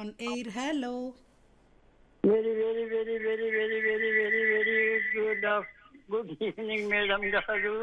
On air hello very very very very very very very very good good evening madam గారు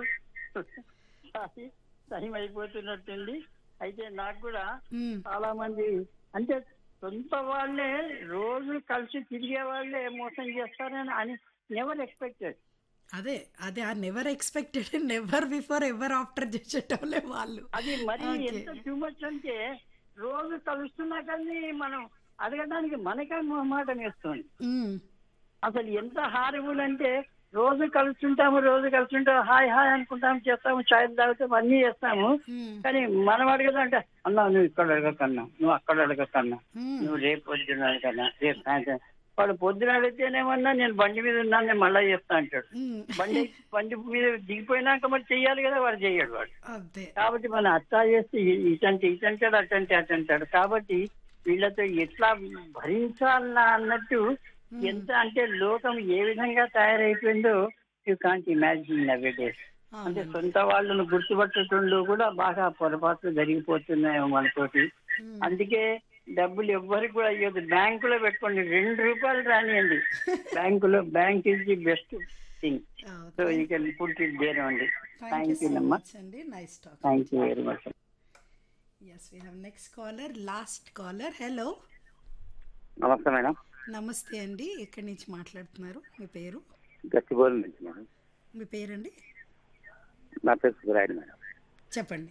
sorry time అయిపోతున్నట్టుంది అయితే నాకు కూడా చాలా మంది అంటే సొంత వాళ్ళే రోజు కలిసి తిరిగే వాళ్ళే మోసం చేస్తారని అని నెవర్ ఎక్స్పెక్టెడ్ అదే అదే ఆ never expected never before ever after చేసేటోళ్ళే వాళ్ళు అది మరి Okay. ఎంత టూ మచ్ అంటే రోజు కలుస్తున్నా కానీ మనం అడగడానికి మనకే మాట వేస్తుంది మ్మ్. అసలు ఎంత హారబుల్ అంటే రోజు కలుస్తుంటాము రోజు కలుస్తుంటాము హాయ్ హాయ్ అనుకుంటాము చేస్తాము చాయ్ తాగుతాము అన్ని చేస్తాము మ్మ్. కానీ మనం అడగదంటే అన్నా నువ్వు ఇక్కడ అడగకన్నా నువ్వు అక్కడ అడగకన్నా మ్మ్. నువ్వు రేపు పొద్దున అడగకన్నా రేపు సాయంత్రం వాడు పొద్దున అడిగితేనేమన్నా నేను బండి మీద ఉన్నాను నేను మళ్ళీ చేస్తా అంటాడు మ్మ్. బండి బండి మీద దిగిపోయినాక మరి చెయ్యాలి కదా వాడు చెయ్యడు వాడు అదే కాబట్టి మనం అట్టా చేస్తే ఇ- ఇటంటే ఇటంటాడు అటంటే అటంటాడు కాబట్టి వీళ్ళతో ఎట్లా భరించాలన్నా అన్నట్టు ఎంత అంటే లోకం ఏ విధంగా తయారైపోయిందో you can't imagine nowadays అంటే సొంత వాళ్ళను గుర్తుపట్టడంలో కూడా బాగా పొరపాట్లు జరిగిపోతున్నాయి మనతోటి మ్మ్. అందుకే డబ్బులు ఎవ్వరికి కూడా ఇవ్వదు బ్యాంకులో పెట్టుకోండి రెండు రూపాయలు రానియండి బ్యాంకులో bank is the best thing so you can put it there అండి thank you thank you so అమ్మా మచ్ అండి nice talk thank you very much yes we have next caller last caller hello నమస్తే madam నమస్తే అండి ఎక్కడి నుంచి మాట్లాడుతున్నారు మీ పేరు గచ్చిబౌలి నుంచి మేడం మీ పేరండి నా పేరు సుబ్బరాయుడు మేడం చెప్పండి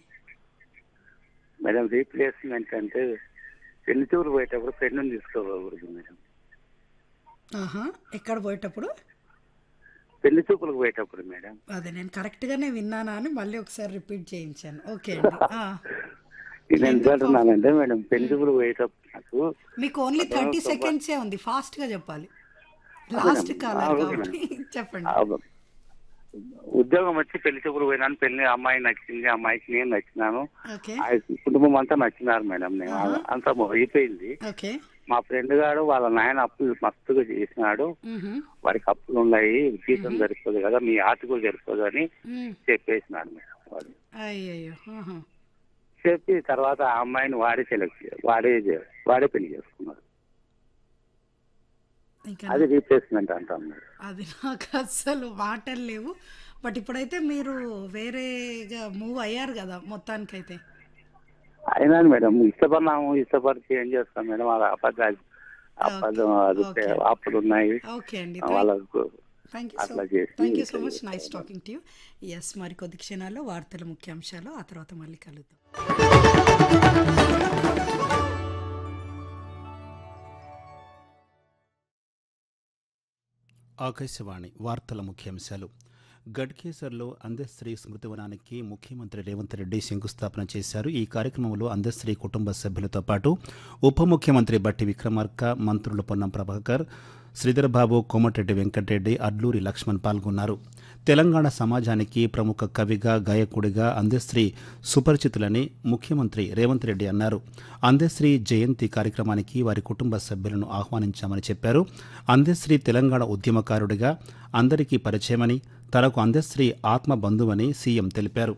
మేడం రీప్లేస్మెంట్ అంటే పెళ్లి చూరు పోయేటప్పుడు ఫ్రెండ్ని తీసుకోకూడదు మేడం ఆహా ఎక్కడ పోయేటప్పుడు పెళ్లి చూపులకు పోయేటప్పుడు మేడం అదే నేను కరెక్ట్గానే విన్నానా అని మళ్ళీ ఒకసారి రిపీట్ చేయించాను ఓకే అండి ఆ. నేను ఎందుకు అంటున్నానంటే మేడం పెళ్లి చూపులు పోయేటప్పుడు నాకు మీకు ఓన్లీ థర్టీ సెకండ్సే ఉంది ఫాస్ట్గా చెప్పాలి లాస్ట్ కాలర్ ఆ, ఓకే కాబట్టి చెప్పండి ఆ, ఉద్యోగం వచ్చి పెళ్లి చూపులు పోయినాను పెళ్లి అమ్మాయి నచ్చింది అమ్మాయికి నేను నచ్చినాను ఓకే ఆ కుటుంబం అంతా నచ్చినారు మేడం నేను ఆహా. అంతా అయిపోయింది ఓకే మా ఫ్రెండ్ గాడు వాళ్ళ నాయన అప్పులు మస్తుగా చేసినాడు మ్హూ. వాడికి అప్పులు ఉన్నాయి జీతం సరిపోదు కదా మీ ఆర్టికల్ సరిపోదు అని మ్. చెప్పేసినాడు మేడం వాడు అయ్యయ్యో ఆహా. చెప్పి తర్వాత ఆ అమ్మాయిని వాడే సెలెక్ట్ చే- వాడే చే- వాడే పెళ్లి చేసుకున్నాడు ఇంకా అది రీప్లేస్మెంట్ అంటాం మేడం అది నాకు అస్సలు మాటలు లేవు బట్ ఇప్పుడైతే మీరు వేరేగా మూవ్ అయ్యారు కదా మొత్తానికైతే అయినా మేడం ఇష్టపడినాము ఇష్టపడితే ఏం చేస్తాం మేడం అది అబద్ధాలు అబద్ధం అది Okay. అప్పులు ఉన్నాయి ఓకే అండి వాళ్ళకు థ్యాంక్ యూ సో అట్లా చేసి thank you so much nice talking to you yes మరి కొద్ది క్షణాల్లో వార్తల ముఖ్యాంశాలు ఆ తర్వాత మళ్ళీ కలుద్దాం ఆకాశవాణి వార్తల ముఖ్యాంశాలు గడ్కేసర్లో అందశ్రీ స్మృతివనానికి ముఖ్యమంత్రి రేవంత్ రెడ్డి శంకుస్థాపన చేశారు ఈ కార్యక్రమంలో అందశ్రీ కుటుంబ సభ్యులతో పాటు ఉప ముఖ్యమంత్రి బట్టి విక్రమార్క మంత్రులు పొన్నం ప్రభాకర్ శ్రీధర్బాబు కోమటిరెడ్డి వెంకటరెడ్డి అడ్లూరి లక్ష్మణ్ పాల్గొన్నారు తెలంగాణ సమాజానికి ప్రముఖ కవిగా గాయకుడిగా అందశ్రీ సుపరిచితులని ముఖ్యమంత్రి రేవంత్ రెడ్డి అన్నారు అందశ్రీ జయంతి కార్యక్రమానికి వారి కుటుంబ సభ్యులను ఆహ్వానించామని చెప్పారు అందశ్రీ తెలంగాణ ఉద్యమకారుడిగా అందరికీ పరిచయమని తనకు అందశ్రీ ఆత్మ బంధువని సీఎం తెలిపారు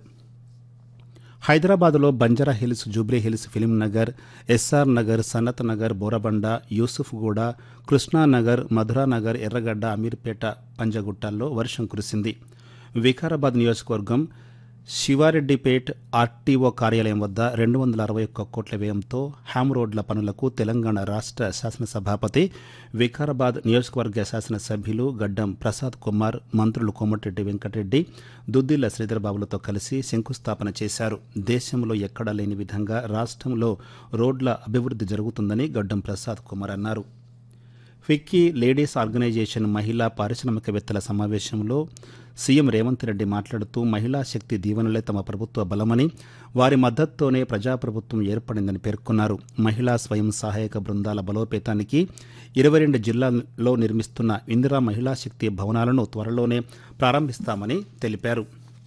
హైదరాబాద్లో Banjara Hills Jubilee Hills film Nagar SR Nagar Sanath Nagar Borabanda Yousufguda Krishnanagar Madhuranagar Erragadda Ameerpet పంజగుట్టాల్లో వర్షం కురిసింది వికారాబాద్ నియోజకవర్గం శివారెడ్డిపేట్ ఆర్టీఓ కార్యాలయం వద్ద రెండు వందల అరవై ఒక్క కోట్ల వ్యయంతో హ్యామ్ రోడ్ల పనులకు తెలంగాణ రాష్ట్ర శాసనసభాపతి వికారాబాద్ నియోజకవర్గ శాసనసభ్యులు గడ్డం ప్రసాద్ కుమార్ మంత్రులు కోమటిరెడ్డి వెంకటరెడ్డి దుద్దిల్ల శ్రీధర్బాబులతో కలిసి శంకుస్థాపన చేశారు దేశంలో ఎక్కడా లేని విధంగా రాష్ట్రంలో రోడ్ల అభివృద్ధి జరుగుతుందని గడ్డం ప్రసాద్ కుమార్ అన్నారు ఫిక్కీ లేడీస్ ఆర్గనైజేషన్ మహిళా పారిశ్రామికవేత్తల సమావేశంలో సీఎం రేవంత్ రెడ్డి మాట్లాడుతూ మహిళా శక్తి దీవెనలే తమ ప్రభుత్వ బలమని వారి మద్దతుతోనే ప్రజాప్రభుత్వం ఏర్పడిందని పేర్కొన్నారు మహిళా స్వయం సహాయక బృందాల బలోపేతానికి ఇరవై రెండు జిల్లాల్లో నిర్మిస్తున్న ఇందిరా మహిళా శక్తి భవనాలను త్వరలోనే ప్రారంభిస్తామని తెలిపారు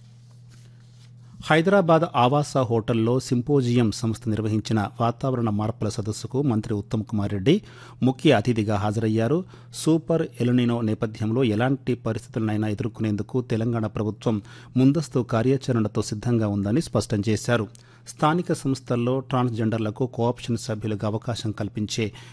హైదరాబాద్ ఆవాస హోటల్లో సింపోజియం సంస్థ నిర్వహించిన వాతావరణ మార్పుల సదస్సుకు మంత్రి ఉత్తమ్ కుమార్ రెడ్డి ముఖ్య అతిథిగా హాజరయ్యారు సూపర్ ఎలునినో నేపథ్యంలో ఎలాంటి పరిస్థితులనైనా ఎదుర్కొనేందుకు తెలంగాణ ప్రభుత్వం ముందస్తు కార్యాచరణతో సిద్ధంగా ఉందని స్పష్టం చేశారు స్థానిక సంస్థల్లో ట్రాన్స్జెండర్లకు కోఆప్షన్ సభ్యులుగా అవకాశం కల్పించే